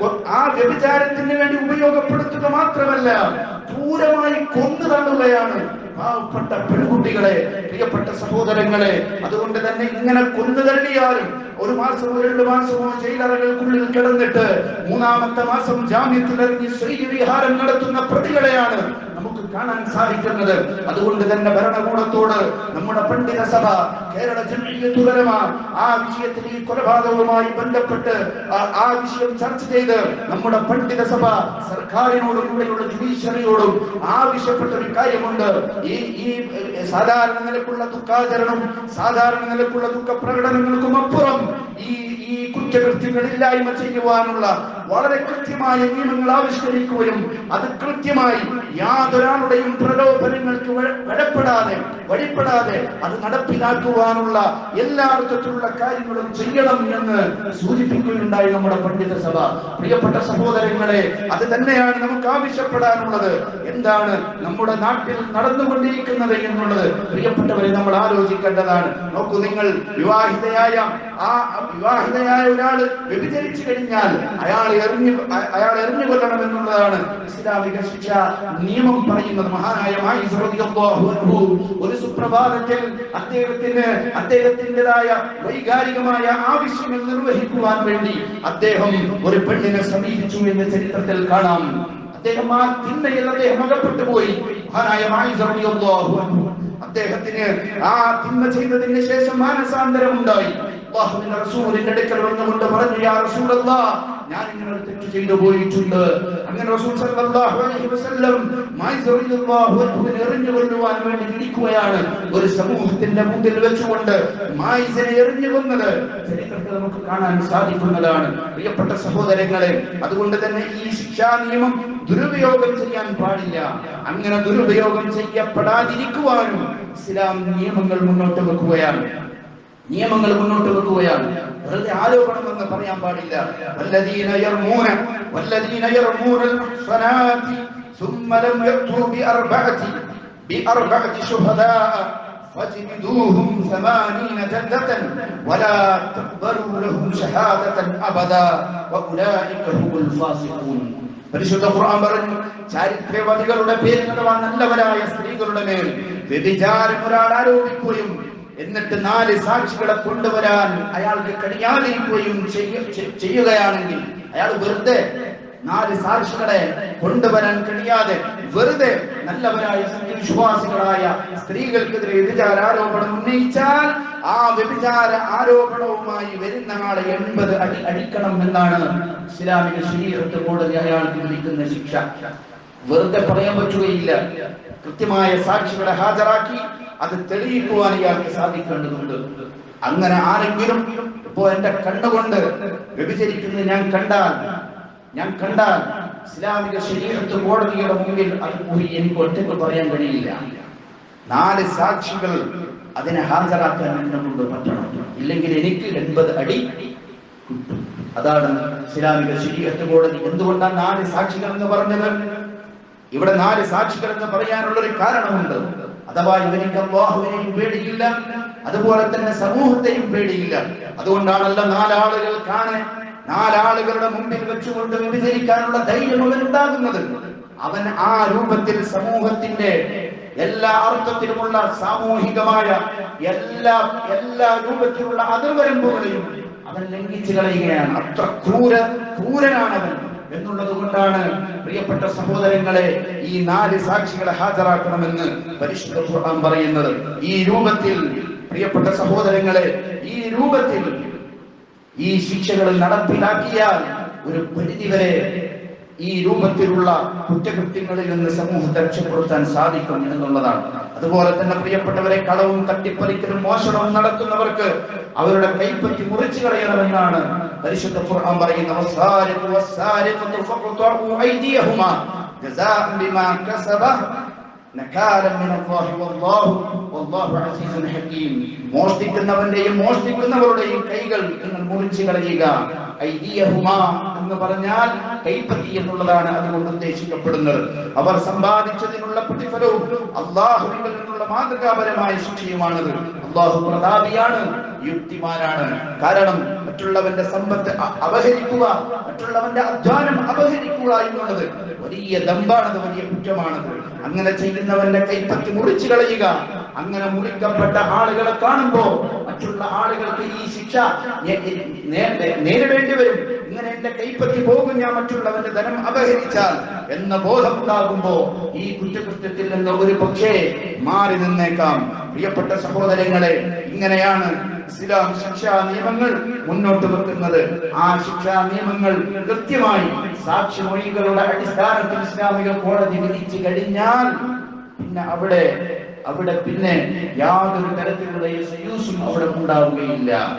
ആ വ്യഭിചാരത്തിന് വേണ്ടി ഉപയോഗപ്പെടുത്തുക മാത്രമല്ല ക്രൂരമായി കൊന്നു തള്ളുകയാണ് പാവപ്പെട്ട പെൺകുട്ടികളെ പ്രിയപ്പെട്ട സഹോദരങ്ങളെ അതുകൊണ്ട് തന്നെ ഇങ്ങനെ കൊന്നു തള്ളിയാലും ഒരു മാസമോ രണ്ട് മാസമോ ജയിലറകൾക്കുള്ളിൽ കിടന്നിട്ട് മൂന്നാമത്തെ മാസം ജാമ്യത്തിൽ ഇറങ്ങി ശ്രീവിഹാരം നടത്തുന്ന പ്രതികളെയാണ് നമുക്ക് കാണാൻ സാധിക്കുന്നത് അതുകൊണ്ട് തന്നെ ഭരണകൂടത്തോട് നമ്മുടെ പണ്ഡിത സഭ കേരള ജനീയത്തുലമ ആ വിഷയത്തിൽ ഈ കൊലപാതകവുമായി ബന്ധപ്പെട്ട് ആ- ആ വിഷയം ചർച്ച ചെയ്ത് നമ്മുടെ പണ്ഡിത സഭ സർക്കാരിനോടും ഇവിടെയുള്ള ജുഡീഷ്യറിയോടും ആവശ്യപ്പെട്ട ഒരു കാര്യമുണ്ട് ഈ ഈ ഏഹ്, സാധാരണ നിലക്കുള്ള ദുഃഖാചരണം സാധാരണ നിലക്കുള്ള ദുഃഖ പ്രകടനങ്ങൾക്കും അപ്പുറം ഈ ഈ കുറ്റകൃത്യങ്ങൾ ഇല്ലായ്മ ചെയ്യുവാനുള്ള വളരെ കൃത്യമായ നിയമങ്ങൾ ആവിഷ്കരിക്കുകയും അത് കൃത്യമായി യാതൊരാളുടെയും പ്രലോഭനങ്ങൾക്ക് വഴ- വഴപ്പെടാതെ വഴിപ്പെടാതെ അത് നടപ്പിലാക്കുവാനുള്ള എല്ലാ അർത്ഥത്തിലുള്ള കാര്യങ്ങളും ചെയ്യണം എന്ന് സൂചിപ്പിക്കുകയുണ്ടായി നമ്മുടെ പണ്ഡിത സഭ പ്രിയപ്പെട്ട സഹോദരങ്ങളെ അത് തന്നെയാണ് നമുക്ക് ആവശ്യപ്പെടാനുള്ളത് എന്താണ് നമ്മുടെ നാട്ടിൽ നടന്നുകൊണ്ടിരിക്കുന്നത് എന്നുള്ളത് പ്രിയപ്പെട്ടവരെ നമ്മൾ ആലോചിക്കേണ്ടതാണ് നോക്കൂ നിങ്ങൾ വിവാഹിതയായ ആ വിവാഹിതയായ ഒരാള് വ്യഭിചരിച്ചു കഴിഞ്ഞാൽ അയാൾ എറിഞ്ഞു അ- അയാൾ എറിഞ്ഞു കൊല്ലണം എന്നുള്ളതാണ് ഇസ്ലാമിക ശിക്ഷ നിയമം പറയുന്നത് മഹാനായ മായിസ് റളിയല്ലാഹു അൻഹു ഒരു സുപ്രഭാതത്തിൽ അദ്ദേഹത്തിന് അദ്ദേഹത്തിൻ്റെതായ വൈകാരികമായ ആവശ്യങ്ങൾ നിർവഹിക്കുവാൻ വേണ്ടി അദ്ദേഹം ഒരു പെണ്ണിനെ സമീപിച്ചു എന്ന് ചരിത്രത്തിൽ കാണാം അദ്ദേഹം ആ തിന്മയിൽ അദ്ദേഹം അകപ്പെട്ടു പോയി മഹാനായ മായിസ് റളിയല്ലാഹു അൻഹു അദ്ദേഹത്തിന് ആ തിന്മ ചെയ്തതിന് ശേഷം മാനസാന്തരം ഉണ്ടായി അള്ളാഹുവിന്റെ റസൂലിന്റെ അടുക്കൽ വന്നുകൊണ്ട് പറഞ്ഞു യാ റസൂലല്ലാഹ് ഞാൻ ഇങ്ങനെ ഒരു തെറ്റ് ചെയ്തു പോയിട്ടുണ്ട് അങ്ങനെ റസൂൽ സല്ലല്ലാഹു അലൈഹി വസല്ലം മായിസ് റളിയല്ലാഹു അൻഹുവിനെ എറിഞ്ഞു കൊല്ലുവാൻ വേണ്ടി ഇരിക്കുകയാണ് ഒരു സമൂഹത്തിന്റെ മുമ്പിൽ വെച്ചുകൊണ്ട് മായിസിനെ എറിഞ്ഞു കൊന്നത് ചരിത്രത്തിൽ നമുക്ക് കാണാൻ സാധിക്കുന്നതാണ് പ്രിയപ്പെട്ട സഹോദരങ്ങളെ അതുകൊണ്ട് തന്നെ ഈ ശിക്ഷാ നിയമം ദുരുപയോഗം ചെയ്യാൻ പാടില്ല അങ്ങനെ ദുരുപയോഗം ചെയ്യപ്പെടാതിരിക്കുവാനും ഇസ്ലാം നിയമങ്ങൾ മുന്നോട്ട് വെക്കുകയാണ് നിയമങ്ങൾ മുന്നോട്ട് വെക്കുകയാണ് വെറുതെ ആരോപണം എന്ന് പറയാൻ പാടില്ല വല്ലദീന യർമൂന വല്ലദീന യർമൂന الْمُحْصَنَاتِ ثُمَّ لَمْ يَأْتُوا بِأَرْبَعَةِ بِأَرْبَعَةِ شُهَدَاءَ فاجلدوهم ثمانين جلدة ولا تقبلوا لهم شهادة أبدا وأولئك هم الفاسقون പരിശുദ്ധ ഖുർആൻ പറഞ്ഞു ചാരിത്രവാദികളുടെ പേരിൽ അഥവാ നല്ലവരായ സ്ത്രീകളുടെ മേൽ വ്യഭിചാരം ഒരാൾ ആരോപിക്കുകയും എന്നിട്ട് നാല് സാക്ഷികളെ കൊണ്ടുവരാൻ അയാൾക്ക് കഴിയാതിരിക്കുകയും ചെയ്യ- ചെ- ചെയ്യുകയാണെങ്കിൽ അയാൾ വെറുതെ നാല് സാക്ഷികളെ കൊണ്ടുവരാൻ കഴിയാതെ വെറുതെ നല്ലവരായ വിശ്വാസികളായ സ്ത്രീകൾക്കെതിരെ വ്യഭിചാര ആരോപണം ഉന്നയിച്ചാൽ ആ വ്യഭിചാര ആരോപണവുമായി വരുന്ന ആളെ എൺപത് അടി അടിക്കണം എന്നാണ് ഇസ്ലാമിക ശരീരത്ത് കോടതി അയാൾക്ക് വിളിക്കുന്ന ശിക്ഷ വെറുതെ പറയാൻ പറ്റുകയില്ല കൃത്യമായ സാക്ഷികളെ ഹാജരാക്കി അത് തെളിയിക്കുവാൻ ഇയാൾക്ക് സാധിക്കേണ്ടതുണ്ട് അങ്ങനെ ആരെങ്കിലും ഇപ്പോ എന്റെ കണ്ണുകൊണ്ട് വ്യഭിചരിക്കുന്നത് ഞാൻ കണ്ടാൽ ഞാൻ കണ്ടാൽ ഇസ്ലാമിക ശരീരത്ത് കോടതിയുടെ മുമ്പിൽ അത് പോയി എനിക്ക് ഒറ്റയ്ക്ക് പറയാൻ കഴിയില്ല നാല് സാക്ഷികൾ അതിനെ ഹാജരാക്കാൻ എന്നെ കൊണ്ട് പറ്റണം ഇല്ലെങ്കിൽ എനിക്ക് എൺപത് അടി കിട്ടും അതാണ് ഇസ്ലാമിക ശരീരത്ത് കോടതി എന്തുകൊണ്ടാണ് നാല് സാക്ഷികൾ എന്ന് പറഞ്ഞത് ഇവിടെ നാല് സാക്ഷികൾ എന്ന് പറയാനുള്ള ഒരു കാരണമുണ്ട് അഥവാ ഇവർക്ക് അള്ളാഹുവിനെയും പേടിയില്ല അതുപോലെ തന്നെ സമൂഹത്തെയും പേടിയില്ല അതുകൊണ്ടാണല്ലോ നാലാളുകൾ കാണാൻ നാലാളുകളുടെ മുമ്പിൽ വെച്ചുകൊണ്ട് വ്യഭിചരിക്കാനുള്ള ധൈര്യം അവനുണ്ടാകുന്നത് അവൻ ആ രൂപത്തിൽ സമൂഹത്തിന്റെ എല്ലാ അർത്ഥത്തിലുമുള്ള സാമൂഹികമായ എല്ലാ എല്ലാ രൂപത്തിലുള്ള അതിർവരമ്പുകളെയും അവൻ ലംഘിച്ചു കളയുകയാണ് അത്ര ക്രൂര ക്രൂരനാണ് അവൻ എന്നുള്ളത് കൊണ്ടാണ് പ്രിയപ്പെട്ട സഹോദരങ്ങളെ ഈ നാല് സാക്ഷികളെ ഹാജരാക്കണമെന്ന് പരിശുദ്ധ ഖുർആൻ പറയുന്നത് ഈ രൂപത്തിൽ പ്രിയപ്പെട്ട സഹോദരങ്ങളെ ഈ രൂപത്തിൽ ഈ ശിക്ഷകൾ നടപ്പിലാക്കിയാൽ ഒരു പരിധിവരെ ഈ രൂപത്തിലുള്ള കുറ്റകൃത്യങ്ങളിൽ നിന്ന് സമൂഹത്തെ രക്ഷപ്പെടുത്താൻ സാധിക്കും എന്നുള്ളതാണ് അതുപോലെ തന്നെ പ്രിയപ്പെട്ടവരെ കളവും തട്ടിപ്പറിക്കലും മോഷണവും നടത്തുന്നവർക്ക് അവരുടെ കൈപ്പറ്റി മുറിച്ചു കളയണമെന്നാണ് പരിശുദ്ധ ഖുർആൻ പറയുന്ന വസ്സാരിഖു വസ്സാരിഖത്തു ഫഖ്തഉ ഐദിയഹുമാ ജസാഅൻ ബിമാ കസബ നകാലം മിന അല്ലാഹി വല്ലാഹു വല്ലാഹു അസീസുൻ ഹകീം മോഷ്ടിക്കുന്നവന്റെയും മോഷ്ടിക്കുന്നവരുടെയും കൈകൾ നിങ്ങൾ മുറിച്ചു കളയുക ഐദിയഹുമാ എന്ന് പറഞ്ഞാൽ കൈപ്പറ്റി എന്നുള്ളതാണ് അതുകൊണ്ട് ഉദ്ദേശിക്കപ്പെടുന്നത് അവർ സമ്പാദിച്ചതിനുള്ള പ്രതിഫലവും അള്ളാഹുവിൽ നിന്നുള്ള മാതൃകാപരമായ ശിക്ഷയുമാണത് അള്ളാഹു പ്രതാപിയാണ് യുക്തിമാനാണ് കാരണം മറ്റുള്ളവന്റെ സമ്പത്ത് അ- അപഹരിക്കുക മറ്റുള്ളവന്റെ അധ്വാനം അപഹരിക്കുക എന്നുള്ളത് വലിയ ദമ്പാണത് വലിയ കുറ്റമാണത് അങ്ങനെ ചെയ്യുന്നവന്റെ കൈപ്പറ്റി മുറിച്ചു കളയുക അങ്ങനെ മുറിക്കപ്പെട്ട ആളുകളെ കാണുമ്പോ മറ്റുള്ള ആളുകൾക്ക് ഈ ശിക്ഷ നേ- നേ- നേരിടേണ്ടി വരും ഇങ്ങനെ എന്റെ കൈപ്പറ്റി പോകും ഞാൻ മറ്റുള്ളവന്റെ ധനം അപഹരിച്ചാൽ എന്ന ബോധമുണ്ടാകുമ്പോ ഈ കുറ്റകൃത്യത്തിൽ നിന്ന് ഒരു പക്ഷേ മാറി നിന്നേക്കാം പ്രിയപ്പെട്ട സഹോദരങ്ങളെ ഇങ്ങനെയാണ് ഇസ്ലാം ശിക്ഷാ നിയമങ്ങൾ മുന്നോട്ട് വെക്കുന്നത് ആ ശിക്ഷാ നിയമങ്ങൾ കൃത്യമായി സാക്ഷിമൊഴികളുടെ അടിസ്ഥാനത്തിൽ ഇസ്ലാമിക കോടതി വിധിച്ചു കഴിഞ്ഞാൽ പിന്നെ അവിടെ അവിടെ പിന്നെ യാതൊരു തരത്തിലുള്ള യൂസും അവിടെ ഉണ്ടാവുകയില്ല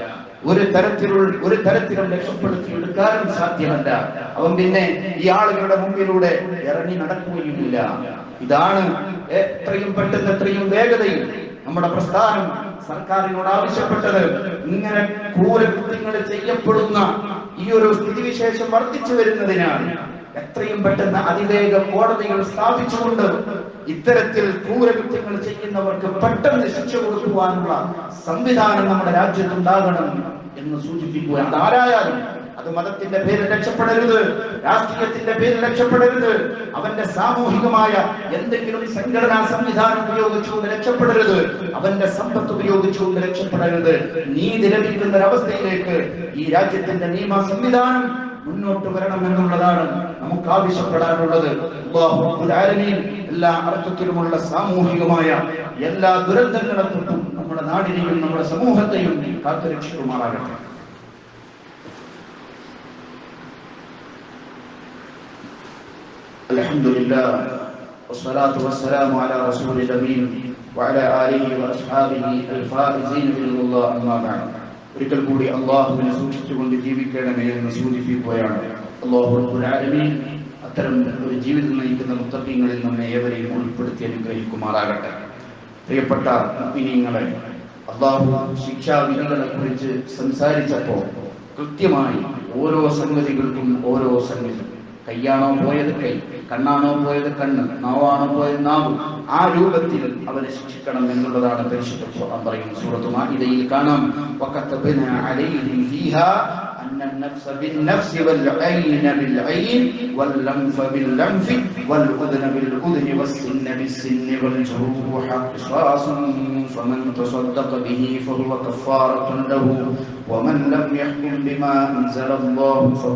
ഒരു തരത്തിലുള്ള ഒരു തരത്തിലും രക്ഷപ്പെടുത്തി എടുക്കാനും സാധ്യമല്ല അവൻ പിന്നെ ഈ ആളുകളുടെ മുമ്പിലൂടെ ഇറങ്ങി നടക്കുകയുമില്ല ഇതാണ് എത്രയും പെട്ടെന്ന് എത്രയും വേഗതയിൽ നമ്മുടെ പ്രസ്ഥാനം സർക്കാരിനോട് ആവശ്യപ്പെട്ടത് ഇങ്ങനെ ക്രൂരകൃത്യങ്ങൾ ചെയ്യപ്പെടുന്ന ഈ ഒരു സ്ഥിതിവിശേഷം വർദ്ധിച്ചു വരുന്നതിനാൽ എത്രയും പെട്ടെന്ന് അതിവേഗ കോടതികൾ സ്ഥാപിച്ചുകൊണ്ട് ഇത്തരത്തിൽ ക്രൂരകൃത്യങ്ങൾ ചെയ്യുന്നവർക്ക് പെട്ടെന്ന് ശിക്ഷ കൊടുക്കുവാനുള്ള സംവിധാനം നമ്മുടെ രാജ്യത്തുണ്ടാകണം എന്ന് സൂചിപ്പിക്കുക അതാരായാലും അത് മതത്തിന്റെ പേരിൽ രക്ഷപ്പെടരുത് രാഷ്ട്രീയത്തിന്റെ പേരിൽ രക്ഷപ്പെടരുത് അവന്റെ സാമൂഹികമായ എന്തെങ്കിലും സംഘടനാ സംവിധാനം ഉപയോഗിച്ചുകൊണ്ട് രക്ഷപ്പെടരുത് അവന്റെ സമ്പത്ത് ഉപയോഗിച്ചുകൊണ്ട് രക്ഷപ്പെടരുത് നീതി ലഭിക്കുന്ന ഒരവസ്ഥയിലേക്ക് ഈ രാജ്യത്തിന്റെ നിയമ സംവിധാനം മുന്നോട്ട് വരണം എന്നുള്ളതാണ് നമുക്ക് ആവശ്യപ്പെടാനുള്ളത് അല്ലാഹു റബ്ബുൽ ആലമീൻ എല്ലാ അർത്ഥത്തിലുമുള്ള സാമൂഹികമായ എല്ലാ ദുരന്തങ്ങളെ തൊട്ടും നമ്മുടെ നാടിനെയും നമ്മുടെ സമൂഹത്തെയും കാത്തുരക്ഷിക്കുമാറാകട്ടെ الحمد لله والصلاة والسلام على رسول الأمين وعلى آله وأصحابه الفائزين بإذن الله أما بعد ഒരിക്കൽ കൂടി അള്ളാഹുവിനെ സൂക്ഷിച്ചുകൊണ്ട് ജീവിക്കണമേ എന്ന് സൂചിപ്പിക്കുകയാണ് അള്ളാഹു റബ്ബുൽ ആലമീൻ അത്തരം ഒരു ജീവിതം നയിക്കുന്ന മുത്തക്കങ്ങളിൽ നമ്മെ ഏവരെയും ഉൾപ്പെടുത്തി അനുഗ്രഹിക്കുമാറാകട്ടെ പ്രിയപ്പെട്ട മുഅ്മിനീങ്ങളെ അള്ളാഹു ശിക്ഷാവിധികളെ കുറിച്ച് സംസാരിച്ചപ്പോൾ കൃത്യമായി ഓരോ സംഗതികൾക്കും ഓരോ സംഗതി കയ്യാണോ പോയത് കൈ കണ്ണാണോ പോയത് കണ്ണ് നാവാണോ പോയത് നാവ് ആ രൂപത്തിൽ അവനെ ശിക്ഷിക്കണം എന്നുള്ളതാണ് പരിശുദ്ധ ഖുർആൻ പറയുന്നത് സൂറത്ത് മാഇദയിൽ കാണാം വകതബന അലൈഹിം ഫീഹാ أن النفس بالنفس والعين بالعين واللنف باللنف والأذن بالأذن والسن بالسن والجروح قصاص فمن تصدق به فهو كفارة له ومن لم يحكم بما أنزل الله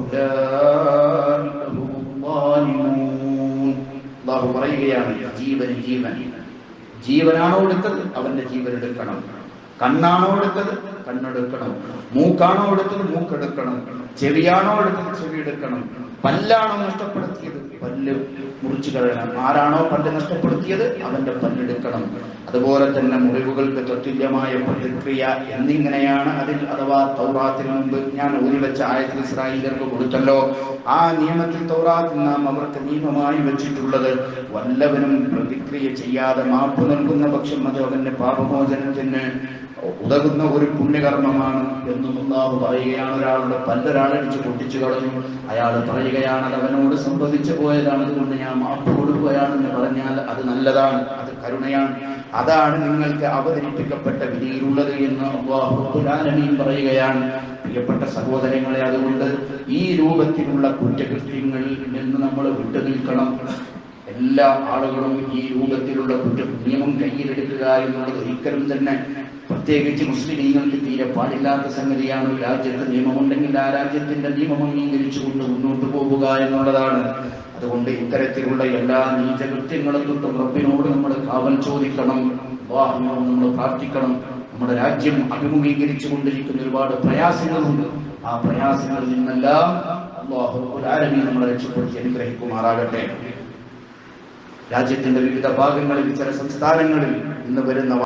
فأولئك هم الظالمون الله പറയുകയാണ് ജീവൻ ജീവൻ ജീവനാണോ എടുത്തത് അവന്റെ ജീവൻ എടുക്കണം കണ്ണാണോ എടുത്തത് കണ്ണെടുക്കണം മൂക്കാണോ എടുത്തത് മൂക്കെടുക്കണം ചെവിയാണോ എടുത്തത് ചെവി എടുക്കണം പല്ലാണോ നഷ്ടപ്പെടുത്തിയത് പല്ല് മുറിച്ചു കളയണം ആരാണോ പല്ല് നഷ്ടപ്പെടുത്തിയത് അവന്റെ പല്ലെടുക്കണം അതുപോലെ തന്നെ മുറിവുകൾക്ക് തത്തുല്യമായ പ്രതിക്രിയ എന്നിങ്ങനെയാണ് അതിൽ അഥവാ തൗറാത്തിന് മുമ്പ് ഞാൻ ഊരി വെച്ച ആയത്തിൽ ഇസ്രായേലർക്ക് കൊടുത്തല്ലോ ആ നിയമത്തിൽ തൗറാത്തിൽ നാം അവർക്ക് നിയമമായി വെച്ചിട്ടുള്ളത് വല്ലവനും പ്രതിക്രിയ ചെയ്യാതെ മാപ്പ് നൽകുന്ന പക്ഷം അത് അവന്റെ പാപമോചനത്തിന് ഉതകുന്ന ഒരു പുണ്യകർമ്മമാണ് എന്നും അള്ളാഹു പറയുകയാണ് ഒരാളുടെ പല്ലൊരാളടിച്ച് പൊട്ടിച്ചു കളഞ്ഞു അയാൾ പറയുകയാണ് അത് അവനോട് സംഭവിച്ചു പോയതാണ് അതുകൊണ്ട് ഞാൻ മാപ്പ് കൊടുക്കുകയാണെന്ന് പറഞ്ഞാൽ അത് നല്ലതാണ് അത് കരുണയാണ് അതാണ് നിങ്ങൾക്ക് അവതരിപ്പിക്കപ്പെട്ട വിധിയിലുള്ളത് എന്ന് അള്ളാഹു റബ്ബുൽ ആലമീൻ പറയുകയാണ് പ്രിയപ്പെട്ട സഹോദരങ്ങളെ അതുകൊണ്ട് ഈ രൂപത്തിലുള്ള കുറ്റകൃത്യങ്ങളിൽ നിന്ന് നമ്മൾ വിട്ടുനിൽക്കണം എല്ലാ ആളുകളും ഈ രൂപത്തിലുള്ള കുറ്റ നിയമം കയ്യിലെടുക്കുക എന്നുള്ളത് ഒരിക്കലും തന്നെ പ്രത്യേകിച്ച് മുസ്ലിമീങ്ങൾക്ക് തീരെ പാടില്ലാത്ത സംഗതിയാണ് ഒരു രാജ്യത്ത് നിയമമുണ്ടെങ്കിൽ ആ രാജ്യത്തിന്റെ നിയമം അംഗീകരിച്ചുകൊണ്ട് മുന്നോട്ട് പോകുക എന്നുള്ളതാണ് അതുകൊണ്ട് ഇത്തരത്തിലുള്ള എല്ലാ നീചകൃത്യങ്ങളും തൊട്ടും റബ്ബിനോട് നമ്മൾ കാവൽ ചോദിക്കണം അല്ലാഹുവിനോട് നമ്മൾ പ്രാർത്ഥിക്കണം നമ്മുടെ രാജ്യം അഭിമുഖീകരിച്ചു കൊണ്ടിരിക്കുന്ന ഒരുപാട് പ്രയാസങ്ങളുണ്ട് ആ പ്രയാസങ്ങളിൽ നിന്നെല്ലാം അള്ളാഹു റബ്ബുൽ ആലമീൻ നമ്മളെ രക്ഷപ്പെടുത്തി അനുഗ്രഹിക്കുമാറാകട്ടെ രാജ്യത്തിന്റെ വിവിധ ഭാഗങ്ങളിൽ ചില സംസ്ഥാനങ്ങളിൽ ഇന്ന് വരുന്ന